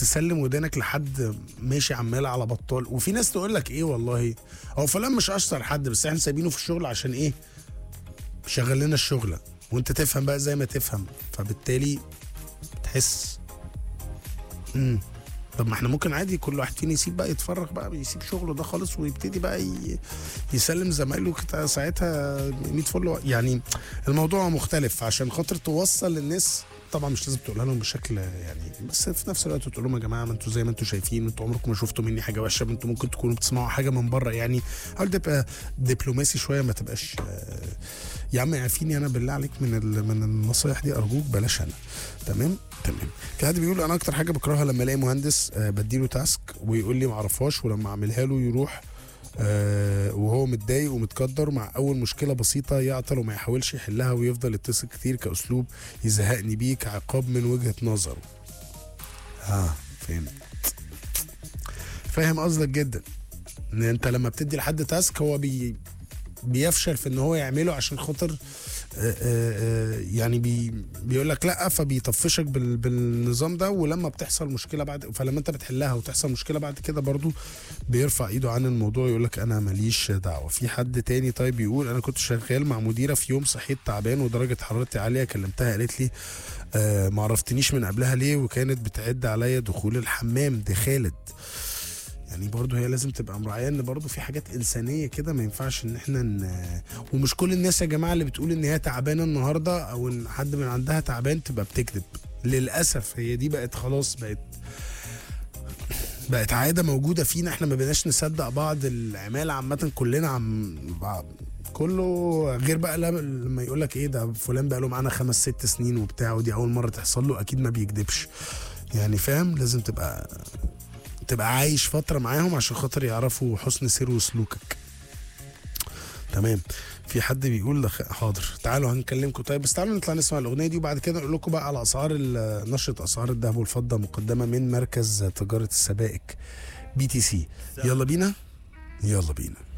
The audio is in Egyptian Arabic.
تسلم ودانك لحد ماشي عمال على بطال وفي ناس تقول لك ايه والله هو فلان مش اشطر حد بس احنا سايبينه في الشغل عشان ايه شغل لنا الشغله وانت تفهم بقى زي ما تفهم فبالتالي تحس امم طب ما احنا ممكن عادي كل واحد فينا يسيب بقى يتفرغ بقى يسيب شغله ده خالص ويبتدي بقى ي- يسلم زمايله كده ساعتها 100 فل يعني الموضوع مختلف عشان خاطر توصل للناس طبعا مش لازم تقولها لهم بشكل يعني بس في نفس الوقت تقول لهم يا جماعه ما انتوا زي ما انتوا شايفين انتوا عمركم ما شفتوا مني حاجه وحشه انتوا ممكن تكونوا بتسمعوا حاجه من بره يعني حاول تبقى دبلوماسي شويه ما تبقاش آه، يا عم عارفيني انا بالله عليك من ال- من النصايح دي ارجوك بلاش انا تمام تمام في حد بيقول انا اكتر حاجه بكرهها لما الاقي مهندس آه، بديله تاسك ويقول لي ما اعرفهاش ولما اعملها له يروح آه، وهو متضايق ومتقدر مع اول مشكله بسيطه يعطل وما يحاولش يحلها ويفضل يتصل كتير كاسلوب يزهقني بيه كعقاب من وجهه نظره اه فهمت فاهم قصدك جدا ان انت لما بتدي لحد تاسك هو بي بيفشل في ان هو يعمله عشان خاطر آه، آه، آه، يعني بي بيقول لك لا فبيطفشك بال بالنظام ده ولما بتحصل مشكله بعد فلما انت بتحلها وتحصل مشكله بعد كده برضو بيرفع ايده عن الموضوع يقول لك انا ماليش دعوه في حد تاني طيب يقول انا كنت شغال مع مديره في يوم صحيت تعبان ودرجه حرارتي عاليه كلمتها قالت لي آه ما عرفتنيش من قبلها ليه وكانت بتعد عليا دخول الحمام دي خالد يعني برضه هي لازم تبقى مراعيه ان برضه في حاجات انسانيه كده ما ينفعش ان احنا ن... ومش كل الناس يا جماعه اللي بتقول ان هي تعبانه النهارده او ان حد من عندها تعبان تبقى بتكذب للاسف هي دي بقت خلاص بقت بقت عاده موجوده فينا احنا ما بقيناش نصدق بعض العماله عامه كلنا عم بعض كله غير بقى لما- لما يقول لك ايه ده فلان بقى له معانا خمس ست سنين وبتاع ودي اول مره تحصل له اكيد ما بيكذبش يعني فاهم لازم تبقى تبقى عايش فتره معاهم عشان خاطر يعرفوا حسن سير وسلوكك تمام في حد بيقول لخ... حاضر تعالوا هنكلمكم طيب بس تعالوا نطلع نسمع الاغنيه دي وبعد كده نقول لكم بقى على اسعار ال- نشره اسعار الذهب والفضه مقدمه من مركز تجاره السبائك بي تي سي يلا بينا يلا بينا